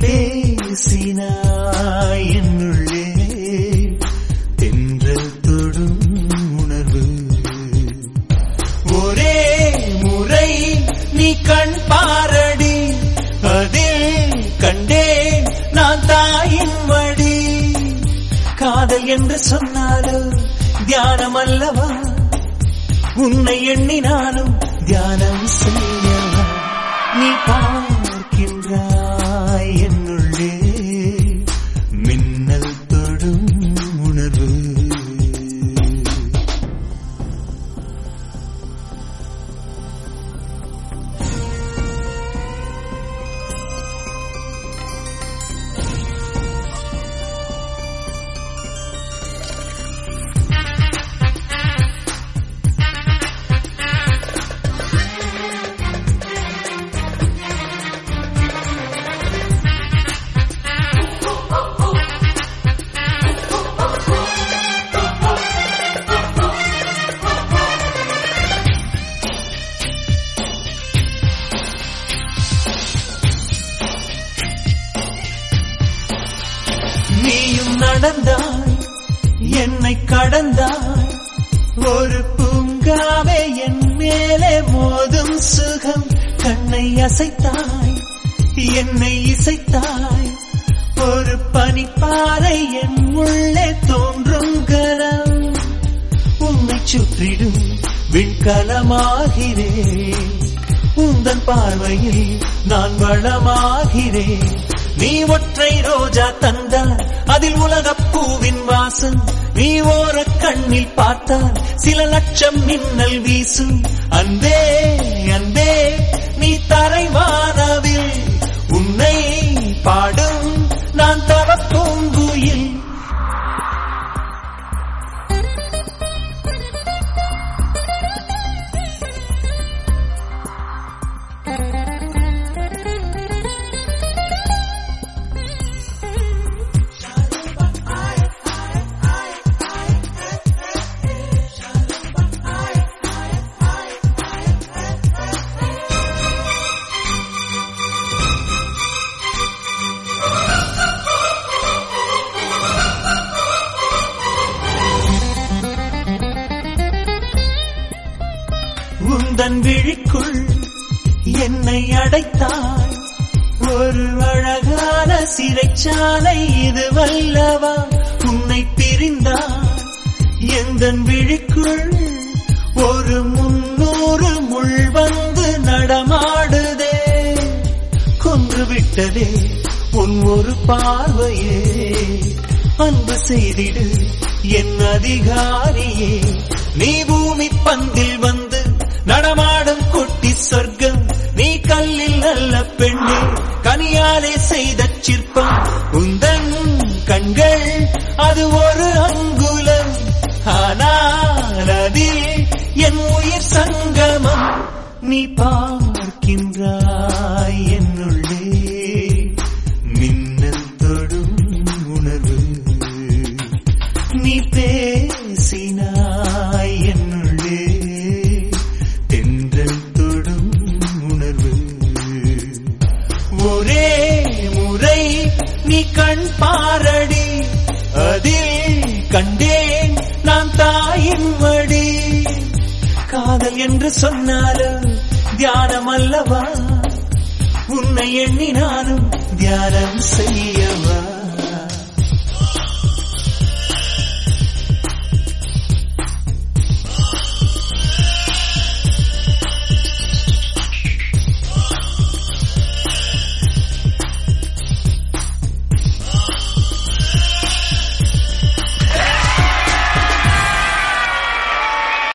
பேசினாய் என்னுள்ளே தென்றல் தொடும் உணர்வு ஒரே முறை நீ கண் பாரடி அதில் கண்டேன் நான் தாயின் மடி காதல் என்று சொன்னாலும் தியானம் அல்லவா உன்னை எண்ணினாலும் தியானம் செய்யவா நீ பார்க்கின்றாய் என்னுள்ளே மின்னல் தொடும் உணர்வு நீயும் நடந்தாய் என்னை கடந்தாய் ஒரு பூங்காவே என் மேலே மோதும் சுகம் கண்ணை அசைத்தாய் என்னை இசைத்தாய் ஒரு பனிப்பாறை என் உள்ளே தோன்றும் கரம் உன்னை சுற்றிடும் விண்கலமாகிறேன் உந்தன் பார்வையில் நான் வளமாகிறேன் நீ ஒற்றை ரோஜா தந்தால் அதில் உலகப் பூவின் வாசம் நீ ஓர கண்ணில் பார்த்தால் சில லட்சம் மின்னல் வீசும் அன்பே அன்பே நீ தரைவானவில் உன்னை பாடும் நான் தவ பூங்குயில் உந்தன் விழிக்குள் என்னை அடைத்தாய் ஒரு அழகான சிறைச்சாலை இது வல்லவா உன்னை பிரிந்தாய் எந்தன் விழிக்குள் ஒரு முன்னூறு முள் வந்து நடமாடுதே கொன்று விட்டதே உன் ஒரு பார்வையே அன்பு செய்திடு என் அதிகாரியே நீ பூமி பந்தில் வந்து நடமாடும் குட்டி சொர்க்கம் நீ கல்லில் அல்ல பெண்ணே கனியாலே செய்த சிற்பம் உந்தன் கண்கள் அது ஒரு அங்குலம் ஆனால் அதில் என் உயிர் சங்கமம் நீ பார்க்கின்றாய் என்னுள்ளே மின்னல் தொடும் உணர்வு நீ பேசினாய் என்னுள்ளே தென்றல் தொடும் உணர்வு ஒரே முறை நீ கண் பாரடி அதில் கண்டேன் நான் தாயின் மடி காதல் என்று சொன்னாலும் தியானம் அல்லவா உன்னை எண்ணினாலும் தியானம் செய்யவா